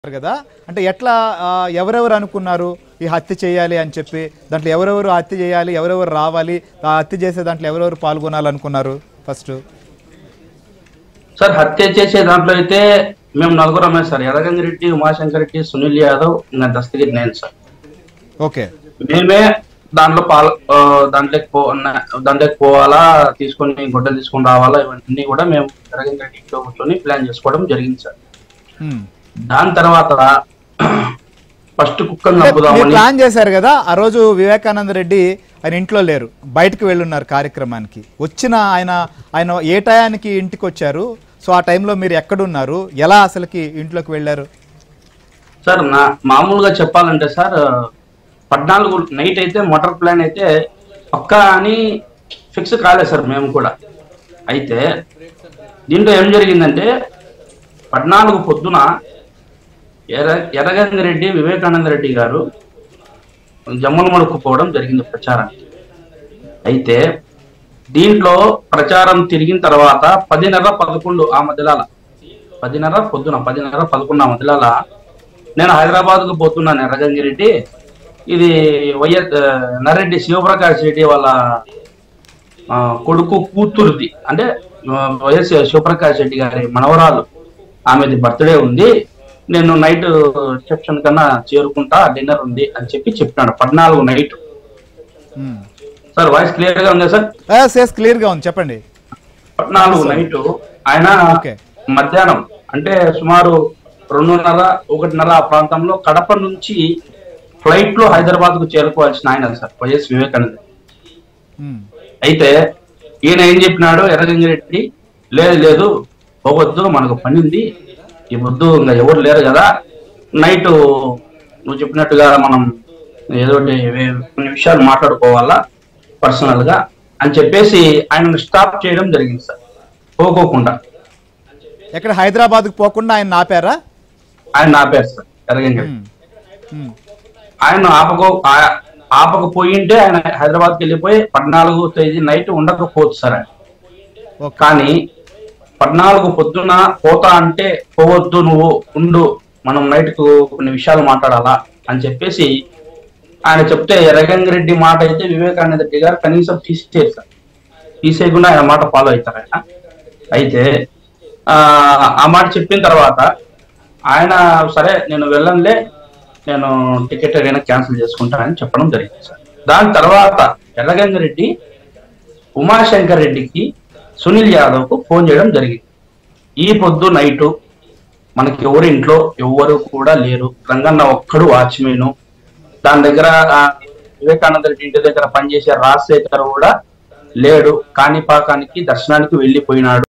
కదా అంటే ఎట్లా ఆ, ఎవరెవరు అనుకున్నారు ఈ హత్య చేయాలి అని చెప్పి దాంట్లో ఎవరెవరు హత్య చేయాలి ఎవరెవరు రావాలి ఆ హత్య చేసే దాంట్లో ఎవరెవరు పాల్గొనాలనుకున్నారు ఫస్ట్ సార్ హత్య చేసే దాంట్లో అయితే మేము నలుగురమే సార్ ఎర్రగంగి రెడ్డి ఉమాశంకర్ రెడ్డి సునీల్ యాదవ్ ఇంకా దస్తగిరి నేను సార్ ఓకే మేమే దాంట్లో పాల ఆ, దాంట్లోకి పో న- దాంట్లోకి పోవాలా తీసుకొని గుడ్డలు తీసుకొని రావాలా ఇవన్నీ కూడా మేము ఎర్రగంగి రెడ్డి ఇంట్లో కూర్చొని ప్లాన్ చేసుకోవడం జరిగింది సార్ ఉమ్. దాని తర్వాత ఫస్ట్ కుక్కను అంటే మీరు చంపుదామని ప్లాన్ చేశారు కదా ఆ రోజు వివేకానంద రెడ్డి ఆయన ఇంట్లో లేరు బయటకు వెళ్ళున్నారు కార్యక్రమానికి వచ్చిన ఆయన ఆయన ఏ టయానికి ఇంటికి వచ్చారు సో ఆ టైంలో మీరు ఎక్కడున్నారు ఎలా అసలుకి ఇంట్లోకి వెళ్ళారు సార్ నా మామూలుగా చెప్పాలంటే సార్ పద్నాలుగు నైట్ అయితే మోటార్ ప్లాన్ అయితే పక్కా అని ఫిక్స్ కాలేదు సార్ మేము కూడా అయితే దీంట్లో ఏం జరిగిందంటే పద్నాలుగు పొద్దున ఎర్ర ఎర్రగంగి రెడ్డి వివేకానంద రెడ్డి గారు జమ్మల మడుకు పోవడం జరిగింది ప్రచారానికి అయితే దీంట్లో ప్రచారం తిరిగిన తర్వాత పదిన్నర పదకొండు ఆ మధ్యలాల పదిన్నర పొద్దున పదిన్నర పదకొండు ఆ మధ్యలాల నేను హైదరాబాద్కు పోతున్నాను ఎర్రగంగిరెడ్డి ఇది వైఎస్ ఆ, నరెడ్డి శివప్రకాష్ రెడ్డి వాళ్ళ ఆ, కొడుకు కూతురుది అంటే ఆ, వైఎస్ శివప్రకాష్ రెడ్డి గారి మనవరాలు ఆమెది బర్త్డే ఉంది నేను నైట్ రిసెప్షన్ కన్నా చేరుకుంటా డిన్నర్ ఉంది అని చెప్పి చెప్పినాడు పద్నాలుగు night um. Sir voice clear గా ఉందా సార్ ఎస్ ఎస్ క్లియర్గా ఉంది చెప్పండి పద్నాలుగు నైట్ ఆయన ఓకే. మధ్యాహ్నం అంటే సుమారు రెండున్నర ఒకటిన్నర ఆ ప్రాంతంలో కడప నుంచి ఫ్లైట్ లో హైదరాబాద్ కు చేరుకోవాల్సిన ఆయన సార్ వైఎస్ వివేకానంద ఉమ్. అయితే ఈయన ఏం చెప్పినాడు ఎర్రగంగిరెడ్డి లేదు లేదు పోవద్దు మనకు పని ఉంది ఈ పొద్దు ఇంకా ఎవరు లేరు కదా నైట్ నువ్వు చెప్పినట్టుగా మనం ఏదో ఒకటి వే- కొన్ని విషయాలు మాట్లాడుకోవాలా పర్సనల్ గా అని చెప్పేసి ఆయన స్టాప్ చేయడం జరిగింది సార్ పోకోకుండా ఎక్కడ హైదరాబాద్కు పోకుండా ఆయన ఆపారా ఆయన ఆపారు సార్ ఎర్రగంగిరెడ్డి ఉమ్. ఉమ్. ఆయన ఆపకో ఆ- ఆపకపోయింటే ఆయన హైదరాబాద్కి వెళ్ళిపోయి పద్నాలుగు తేదీ నైట్ ఉండకపోవచ్చు సార్ ఆయన ఓకే కానీ పద్నాలుగు పొద్దున పోతా అంటే పోవద్దు నువ్వు ఉండు మనం నైట్ కు కొన్ని విషయాలు మాట్లాడాలా అని చెప్పేసి ఆయన చెప్తే రెడ్డి మాట అయితే వివేకానంద రెడ్డి గారు కనీసం తీసేసారు సార్ తీసేయకుండా ఆయన మాట ఫాలో అవుతారు ఆయన అయితే ఆ ఆ మాట చెప్పిన తర్వాత ఆయన సరే నేను వెళ్ళనులే నేను టికెట్ ఏదైనా క్యాన్సిల్ చేసుకుంటానని చెప్పడం జరిగింది సార్ దాని తర్వాత రెడ్డి ఉమాశంకర్ రెడ్డికి సునీల్ యాదవ్ కు ఫోన్ చేయడం జరిగింది ఈ పొద్దు నైటు మనకి ఎవరి ఇంట్లో ఎవ్వరు కూడా లేరు రంగన్న ఒక్కడు వాచ్మెన్ దాని దగ్గర ఆ, వివేకానంద రెడ్డి ఇంటి దగ్గర పనిచేసే రాజశేఖర్ కూడా లేడు కాణిపాకానికి దర్శనానికి వెళ్ళిపోయినాడు